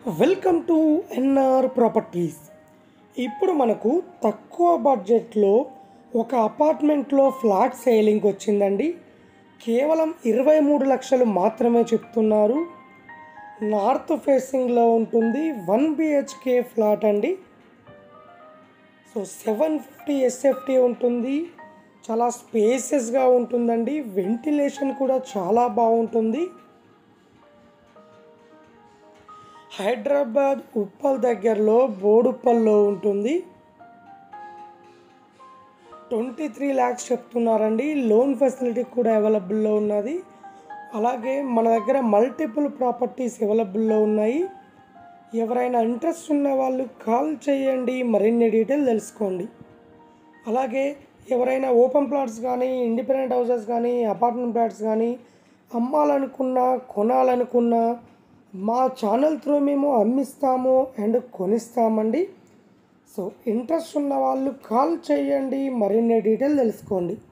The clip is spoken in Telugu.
వెల్కమ్ టు ఎన్ఆర్ ప్రాపర్టీస్ ఇప్పుడు మనకు తక్కువ బడ్జెట్లో ఒక అపార్ట్మెంట్లో ఫ్లాట్ సేలింగ్ వచ్చిందండి కేవలం ఇరవై మూడు లక్షలు మాత్రమే చెప్తున్నారు నార్త్ ఫేసింగ్లో ఉంటుంది వన్ బిహెచ్కే ఫ్లాట్ అండి సో సెవెన్ ఫిఫ్టీ ఎస్ఎఫ్టీ ఉంటుంది చాలా స్పేసెస్గా ఉంటుందండి వెంటిలేషన్ కూడా చాలా బాగుంటుంది హైదరాబాద్ ఉప్పల్ దగ్గరలో బోడుప్పల్లో ఉంటుంది ట్వంటీ త్రీ ల్యాక్స్ చెప్తున్నారండి లోన్ ఫెసిలిటీ కూడా అవైలబుల్లో ఉన్నది అలాగే మన దగ్గర మల్టిపుల్ ప్రాపర్టీస్ అవైలబుల్లో ఉన్నాయి ఎవరైనా ఇంట్రెస్ట్ ఉన్న వాళ్ళు కాల్ చేయండి మరిన్ని డీటెయిల్ తెలుసుకోండి అలాగే ఎవరైనా ఓపెన్ ప్లాట్స్ కానీ ఇండిపెండెంట్ హౌసెస్ కానీ అపార్ట్మెంట్ ప్లాట్స్ కానీ అమ్మాలనుకున్నా కొనాలనుకున్నా మా ఛానల్ త్రూ మేము అమ్మిస్తాము అండ్ కొనిస్తామండి సో ఇంట్రెస్ట్ ఉన్న వాళ్ళు కాల్ చేయండి మరిన్ని డీటెయిల్ తెలుసుకోండి